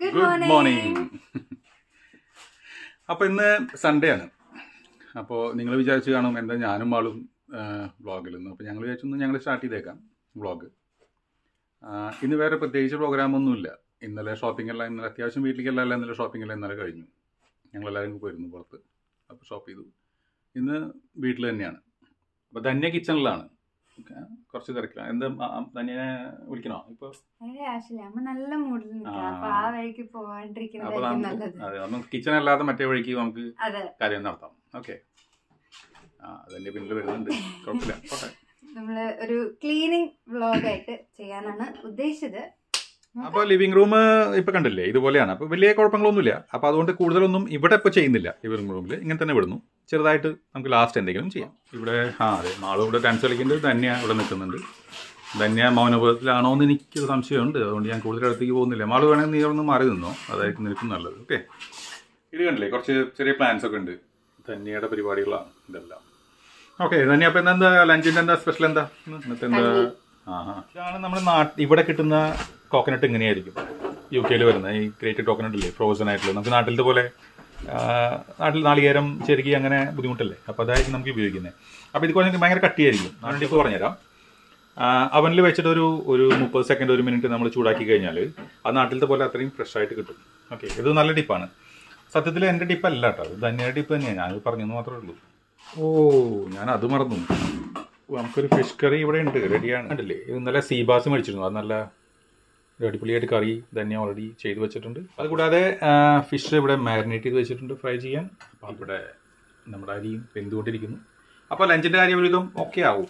Good good morning. Morning അപ്പോൾ ഇന്ന് Sunday ആണ് അപ്പോൾ നിങ്ങൾ വിചാരിച്ചു കാണും എന്താ ഞാനും ആളും വ്ളോഗിൽ നിന്ന് അപ്പോൾ ഞങ്ങൾ വിചാരിച്ചു ഞങ്ങൾ സ്റ്റാർട്ട് ചെയ്തേക്കാം വ്ളോഗ് ഇന്ന് വേറെ പ്രത്യേകിച്ച് പ്രോഗ്രാമൊന്നുമില്ല ഇന്നലെ ഷോപ്പിംഗ് എല്ലാം ഇന്നലെ അത്യാവശ്യം വീട്ടിലേക്കെല്ലാം എല്ലാം ഇന്നലെ ഷോപ്പിംഗ് എല്ലാം ഇന്നലെ കഴിഞ്ഞു ഞങ്ങളെല്ലാവരും പോയിരുന്നു പുറത്ത് അപ്പോൾ ഷോപ്പ് ചെയ്തു ഇന്ന് വീട്ടിൽ തന്നെയാണ് അപ്പോൾ ധന്യ കിച്ചണിലാണ് ഓക്കെ കുറച്ച് തിരക്കിലാണ് എന്താ ആ, ആ, ധന്യനെ വിളിക്കണോ ഇപ്പോൾ അതിന്റെ ആവശ്യമില്ല അമ്മ നല്ല മൂഡിൽ നിൽക്കാം ആ. അപ്പൊ ആ വഴിക്ക് അപ്പോൾ പോവാണ്ടിരിക്കുന്നതായിരിക്കും നമുക്ക് നല്ലത് അതെ നമുക്ക് കിച്ചൺ അല്ലാതെ മറ്റേ വഴിക്ക് നമുക്ക് അതെ കാര്യം നടത്താം ഓക്കെ ആ അതിന്റെ പിന്നിൽ വരുന്നുണ്ട് കുഴപ്പമില്ല പോട്ടെ നമ്മള് ഒരു ക്ലീനിങ് വ്ലോഗ് ആയിട്ട് ചെയ്യാനാണ് ഉദ്ദേശിച്ചത് അപ്പോൾ ലിവിംഗ് റൂം ഇപ്പൊ കണ്ടില്ലേ ഇതുപോലെയാണ് അപ്പോൾ വലിയ കുഴപ്പങ്ങളൊന്നുമില്ല അപ്പോൾ അതുകൊണ്ട് കൂടുതലൊന്നും ഇവിടെ ഇപ്പോൾ ചെയ്യുന്നില്ല ലിവിംഗ് റൂമിൽ ഇങ്ങനെ തന്നെ വിടുന്നു ചെറുതായിട്ട് നമുക്ക് ലാസ്റ്റ് എന്തെങ്കിലും ചെയ്യാം ഇവിടെ ആ അതെ മാളും ഇവിടെ ഡാൻസ് കളിക്കുന്നുണ്ട് ധന്യ ഇവിടെ നിൽക്കുന്നുണ്ട് ധന്യ മൗനപഥത്തിലാണോ എന്ന് എനിക്ക് സംശയമുണ്ട് അതുകൊണ്ട് ഞാൻ കൂടുതൽ അടുത്തേക്ക് പോകുന്നില്ല മാള് വേണമെങ്കിൽ നീ അവിടെ നിന്ന് മാറി നിന്നോ അതായിരിക്കും നിനക്കും നല്ലത് ഓക്കെ ഇത് കണ്ടില്ലേ കുറച്ച് ചെറിയ പ്ലാൻസ് ഒക്കെ ഉണ്ട് ധന്യയുടെ പരിപാടികളാണ് ഇതെല്ലാം ഓക്കെ ധന്യ അപ്പം എന്താ ലഞ്ചിന്റെ എന്താ സ്പെഷ്യൽ എന്താ ഇന്ന്? ഇന്നത്തെ എന്താ ആഹാ ഇതാണ് നമ്മുടെ നാട്ടിൽ ഇവിടെ കിട്ടുന്ന കോക്കനട്ട് ഇങ്ങനെയായിരിക്കും യു കെയിൽ വരുന്ന ഈ ഗ്രേറ്റ് കോക്കനട്ട് ഇല്ലേ ഫ്രോസൺ ആയിട്ടുള്ള നമുക്ക് നാട്ടിലത്തെ പോലെ ആ, നാട്ടിൽ നാളികേരം ചെറുകി അങ്ങനെ ബുദ്ധിമുട്ടല്ലേ അപ്പോൾ അതായിരിക്കും നമുക്ക് ഉപയോഗിക്കുന്നത് അപ്പോൾ ഇത് കുറച്ച് ഭയങ്കര കട്ടിയായിരിക്കും ഞാൻ ടിപ്പ് പറഞ്ഞുതരാം അവനിൽ വെച്ചിട്ട് ഒരു ഒരു മുപ്പത് സെക്കൻഡ് ഒരു മിനിറ്റ് നമ്മൾ ചൂടാക്കി കഴിഞ്ഞാൽ അത് നാട്ടിലത്തെ പോലെ അത്രയും ഫ്രഷ് ആയിട്ട് കിട്ടും ഓക്കെ ഇത് നല്ല ടിപ്പാണ് സത്യത്തിൽ എൻ്റെ ടിപ്പ് അല്ല കേട്ടോ ഇത് ധന്യയുടെ ടിപ്പ് തന്നെയാണ് ഞാൻ പറഞ്ഞെന്ന് മാത്രമേ ഉള്ളൂ ഓ ഞാൻ അത് മറന്നു ഓ, നമുക്കൊരു ഫിഷ് കറി ഇവിടെ ഉണ്ട് റെഡിയാണ് കണ്ടില്ലേ ഇത് ഇന്നലെ സീബാസ് മേടിച്ചിരുന്നു അത് നല്ല അടിപൊളിയായിട്ട് കറി ധന്യ ഓൾറെഡി ചെയ്ത് വെച്ചിട്ടുണ്ട് അതുകൂടാതെ ഫിഷ് ഇവിടെ മാരിനേറ്റ് ചെയ്ത് വെച്ചിട്ടുണ്ട് ഫ്രൈ ചെയ്യാൻ അപ്പോൾ ഇവിടെ നമ്മുടെ അരിയും വെന്തുകൊണ്ടിരിക്കുന്നു അപ്പോൾ ലഞ്ചിൻ്റെ കാര്യം ഒരുവിധം ഓക്കെ ആവും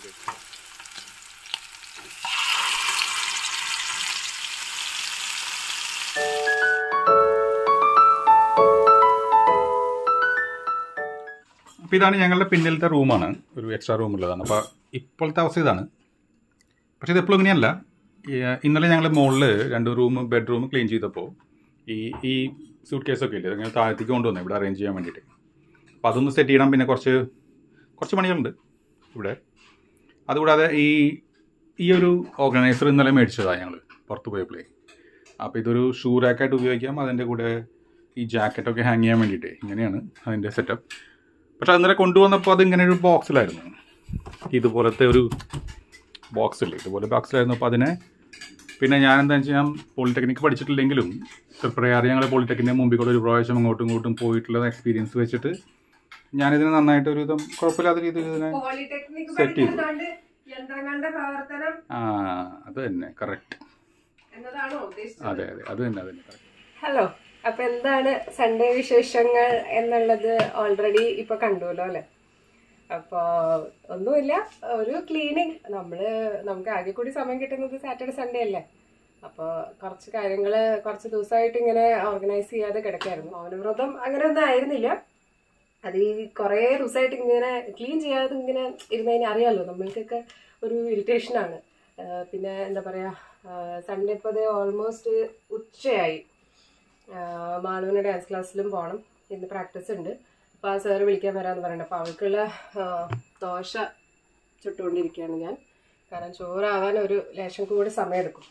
അപ്പോൾ ഇതാണ് ഞങ്ങളുടെ പിന്നിലത്തെ റൂമാണ് ഒരു എക്സ്ട്രാ റൂമുള്ളതാണ് അപ്പോൾ ഇപ്പോഴത്തെ അവസ്ഥ ഇതാണ് പക്ഷേ ഇത് എപ്പോഴും ഇങ്ങനെയല്ല ഈ, ഇന്നലെ ഞങ്ങൾ മുകളിൽ രണ്ട് റൂം ബെഡ്റൂം ക്ലീൻ ചെയ്തപ്പോൾ ഈ ഈ സൂട്ട് കേസൊക്കെ ഇല്ലേ അങ്ങനെ താഴത്തേക്ക് കൊണ്ടുവന്നു ഇവിടെ അറേഞ്ച് ചെയ്യാൻ വേണ്ടിയിട്ട് അപ്പോൾ അതൊന്ന് സെറ്റ് ചെയ്യണം പിന്നെ കുറച്ച് കുറച്ച് പണികളുണ്ട് ഇവിടെ അതുകൂടാതെ ഈ ഈ ഒരു ഓർഗനൈസർ ഇന്നലെ മേടിച്ചതാണ് ഞങ്ങൾ പുറത്ത് പോയപ്പോഴേ അപ്പോൾ ഇതൊരു ഷൂ റാക്കായിട്ട് ഉപയോഗിക്കാം അതിൻ്റെ കൂടെ ഈ ജാക്കറ്റൊക്കെ ഹാങ് ചെയ്യാൻ വേണ്ടിയിട്ട് ഇങ്ങനെയാണ് അതിൻ്റെ സെറ്റപ്പ് പക്ഷെ അന്നേരം കൊണ്ടുവന്നപ്പോൾ അത് ഇങ്ങനെ ഒരു ബോക്സിലായിരുന്നു ഇതുപോലത്തെ ഒരു ബോക്സ് ഇല്ലേ ഇതുപോലെ ബോക്സിലായിരുന്നു അപ്പോൾ അതിനെ പിന്നെ ഞാൻ എന്താ വെച്ചാൽ ഞാൻ പോളിടെക്നിക്ക് പഠിച്ചിട്ടില്ലെങ്കിലും പ്രിപ്പയർ ഞങ്ങൾ പോളിടെക്നിക്കിൻ്റെ മുമ്പിൽ കൂടെ ഒരു പ്രാവശ്യം അങ്ങോട്ടും ഇങ്ങോട്ടും പോയിട്ടുള്ള എക്സ്പീരിയൻസ് വെച്ചിട്ട് ഞാനിതിനെ നന്നായിട്ട് ഒരു വിധം കുഴപ്പമില്ലാത്ത രീതിയിൽ ഇതിനെ പോളിടെക്നിക് Set ചെയ്തു. പഠിക്കുന്നതുകൊണ്ട് യന്ത്രങ്ങളുടെ പ്രവർത്തനം ആ അത് തന്നെ കറക്റ്റ് എന്നതാണോ ഉദ്ദേശിച്ചത് അതെ അതെ അത് തന്നെ അത് തന്നെ കറക്റ്റ് ഹലോ അപ്പൊ എന്താണ് സൺഡേ വിശേഷങ്ങൾ എന്നുള്ളത് ഓൾറെഡി ഇപ്പൊ കണ്ടുല്ലോ അല്ലെ അപ്പോ ഒന്നുമില്ല ഒരു ക്ലീനിങ് നമ്മള് നമുക്ക് ആകെ കൂടി സമയം കിട്ടുന്നത് സാറ്റർഡേ സൺഡേ അല്ലേ അപ്പൊ കുറച്ച് കാര്യങ്ങള് കുറച്ച് ദിവസമായിട്ട് ഇങ്ങനെ ഓർഗനൈസ് ചെയ്യാതെ കിടക്കായിരുന്നു മൗനവ്രതം അങ്ങനെ ഒന്നും ആയിരുന്നില്ല അത് ഈ കുറേ ദിവസമായിട്ട് ഇങ്ങനെ ക്ലീൻ ചെയ്യാതെ ഇങ്ങനെ ഇരുന്നതിന് അറിയാമല്ലോ നമ്മൾക്കൊക്കെ ഒരു ഇറിറ്റേഷൻ ആണ് ആഹ് പിന്നെ എന്താ പറയാ സൺഡേ ഇപ്പോൾ അത് ഓൾമോസ്റ്റ് ഉച്ചയായി ആഹ് മാളുവിന് ഡാൻസ് ക്ലാസ്സിലും പോകണം ഇന്ന് പ്രാക്ടീസ് ഉണ്ട് അപ്പോൾ ആ സാറ് വിളിക്കാൻ വരാമെന്ന് പറയണ്ട അപ്പോൾ അവൾക്കുള്ള ആഹ് ദോശ ചുട്ടുകൊണ്ടിരിക്കുകയാണ് ഞാൻ കാരണം ചോറാവാൻ ഒരു ലേശം കൂടി സമയമെടുക്കും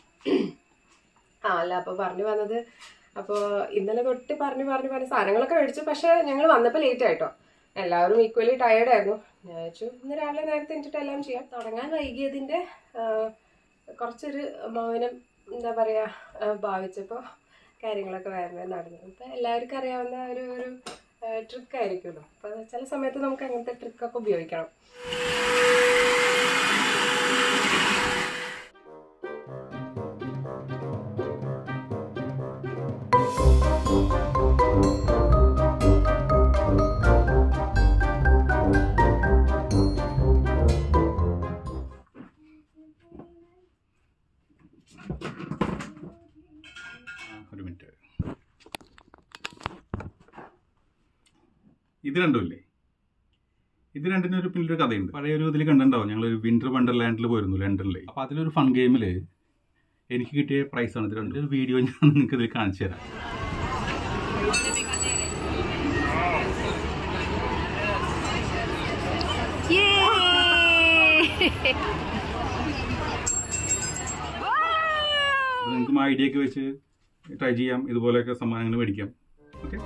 ആ അല്ല അപ്പോൾ പറഞ്ഞു വന്നത് അപ്പോൾ ഇന്നലെ തൊട്ട് പറഞ്ഞു പറഞ്ഞു പറഞ്ഞ് സാധനങ്ങളൊക്കെ മേടിച്ചു പക്ഷേ ഞങ്ങൾ വന്നപ്പോൾ ലേറ്റ് ആയിട്ടോ എല്ലാവരും ഈക്വലി ടയേർഡ് ആയിരുന്നു ഞാൻ വെച്ചു ഇന്ന് രാവിലെ നേരത്തെ എണീറ്റിട്ട് എല്ലാം ചെയ്യാം തുടങ്ങാൻ വൈകിയതിൻ്റെ കുറച്ചൊരു മൗനം എന്താ പറയുക ഭാവിച്ചപ്പോൾ കാര്യങ്ങളൊക്കെ വേറെ നടന്നു അപ്പം എല്ലാവർക്കും അറിയാവുന്ന ഒരു ഒരു ട്രിക്ക് ആയിരിക്കുമല്ലോ അപ്പോൾ ചില സമയത്ത് നമുക്ക് അങ്ങനത്തെ ട്രിക്കൊക്കെ ഉപയോഗിക്കണം ഒരു മിനിറ്റ് ഇത് രണ്ടുമില്ലേ ഇത് രണ്ടിനും ഒരു പിന്നിലൊരു കഥയുണ്ട് പഴയ ഒരു ഇതിൽ കണ്ടിട്ടുണ്ടാവും ഞങ്ങൾ ഒരു വിന്റർ വണ്ടർലാൻഡിൽ പോയിരുന്നു ലണ്ടനിൽ അപ്പോൾ അതിലൊരു ഫൺ ഗെയിമിൽ എനിക്ക് കിട്ടിയ പ്രൈസാണ് ഇത് രണ്ടും ഒരു വീഡിയോ ഞാൻ നിങ്ങൾക്ക് ഇതിൽ കാണിച്ചു തരാം നിങ്ങൾക്ക് ഐഡിയ ഒക്കെ വെച്ച് ട്രൈ ചെയ്യാം ഇതുപോലെയൊക്കെ സമ്മാനങ്ങൾ മേടിക്കാം ഓക്കെ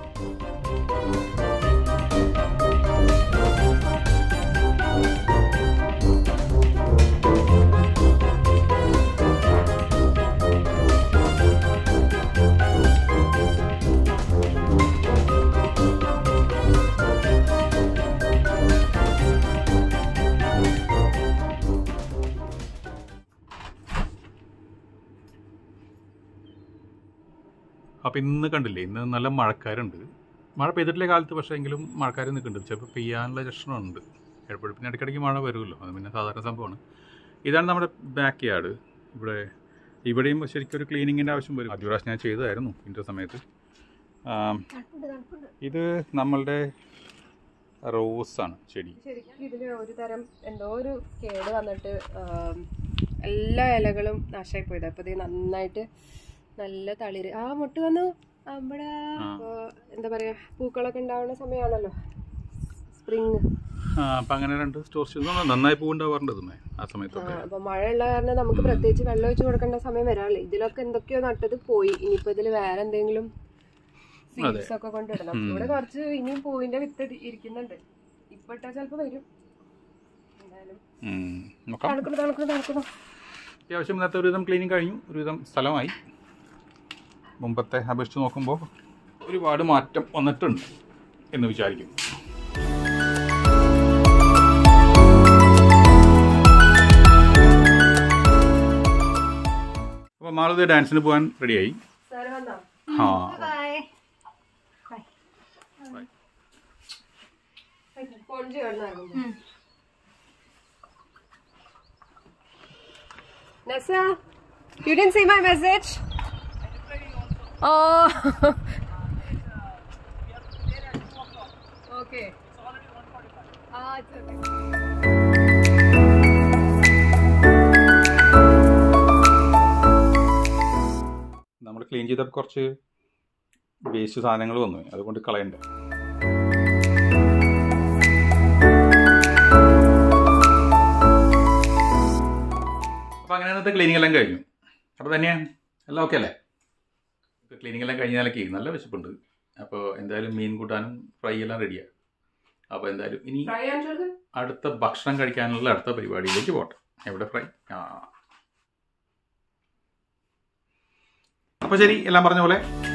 അപ്പോൾ ഇന്ന് കണ്ടില്ലേ ഇന്ന് നല്ല മഴക്കാരുണ്ട് മഴ പെയ്തിട്ടില്ല കാലത്ത് പക്ഷേ എങ്കിലും മഴക്കാർ നിൽക്കുന്നുണ്ട് ചിലപ്പോൾ പെയ്യാനുള്ള ലക്ഷണമുണ്ട് എപ്പോഴും പിന്നെ ഇടയ്ക്കിടയ്ക്ക് മഴ വരുമല്ലോ അത് പിന്നെ സാധാരണ സംഭവമാണ് ഇതാണ് നമ്മുടെ ബാക്ക് യാർഡ് ഇവിടെ ഇവിടെയും ശരിക്കും ഒരു ക്ലീനിങ്ങിൻ്റെ ആവശ്യം വരും ആദ്യ പ്രാവശ്യം ഞാൻ ചെയ്തതായിരുന്നു ഇതിൻ്റെ സമയത്ത് ആം, ഇത് നമ്മളുടെ റോസാണ് ചെടി ശരിക്കും ഇതില് ഒരു തരം എന്തോ ഒരു കേട് വന്നിട്ട് ആം, എല്ലാ ഇലകളും നാശമായി പോയത് അപ്പൊ ഇത് നന്നായിട്ട് നല്ല തളിര് ആ മുട്ട് വന്നു അവിടെ ആ. എന്താ പറയാ പൂക്കളൊക്കെ ഉണ്ടാവുന്ന സമയമാണല്ലോ സ്പ്രിങ് ആ അപ്പം അങ്ങനെ രണ്ട് സ്റ്റോർ ചെയ്ത് നന്നായി പൂവുണ്ടാവാറുണ്ട് ഇതുമേ ആ സമയത്തൊക്കെ അപ്പൊ മഴയുള്ള കാരണം നമുക്ക് പ്രത്യേകിച്ച് വെള്ളം ഒഴിച്ച് കൊടുക്കേണ്ട സമയം വരാറില്ല ഇതിലൊക്കെ എന്തൊക്കെയോ നട്ടത് പോയി ഇനിയിപ്പോ ഇതില് വേറെ എന്തെങ്കിലും സീഡ്സ് ഒക്കെ കൊണ്ടിടണം ഇവിടെ കുറച്ച് ഇനിയും പൂവിന്റെ വിത്ത് ഇടി- ഇരിക്കുന്നുണ്ട് ഇപ്പൊ ഇട്ടാ ചിലപ്പോ വരും എന്തായാലും ഉം, നോക്കാം തണുക്കണം തണുക്കണം തണുക്കണം അത്യാവശ്യം ഇന്നത്തെ ഒരുവിധം ക്ലീനിങ് കഴിഞ്ഞു ഒരുവിധം സ്ഥലമായി മുമ്പത്തെ അപേക്ഷിച്ച് നോക്കുമ്പോൾ ഒരുപാട് മാറ്റം വന്നിട്ടുണ്ട് എന്ന് വിചാരിക്കുന്നു അപ്പോൾ മാളത് ഡാൻസിന് പോകാൻ റെഡിയായി സാറ് വന്നോ ആ ബൈ ഫോൺ ചെയ്യണം Nessa, you didn't see my message? Oh. okay. Ah, it's okay. നമ്മൾ ക്ലീൻ ചെയ്തപ്പോൾ കുറച്ച് വേസ്റ്റ് സാധനങ്ങൾ വന്നു അതുകൊണ്ട് കളയണ്ട അപ്പോൾ അങ്ങനെ ഇന്നത്തെ ക്ലീനിങ് എല്ലാം കഴിഞ്ഞു അപ്പോൾ തന്നെയാണ് എല്ലാം ഓക്കെ അല്ലേ ഇപ്പോൾ ക്ലീനിങ് എല്ലാം കഴിഞ്ഞാലൊക്കെ നല്ല വിശപ്പുണ്ട് അപ്പോൾ എന്തായാലും മീൻ കൂട്ടാനും ഫ്രൈ എല്ലാം റെഡിയാണ് അപ്പോൾ എന്തായാലും ഇനി Try and show them. അടുത്ത ഭക്ഷണം കഴിക്കാനുള്ള അടുത്ത പരിപാടിയിലേക്ക് പോട്ടെ എവിടെ ഫ്രൈ ആ അപ്പോൾ ശരി എല്ലാം പറഞ്ഞ പോലെ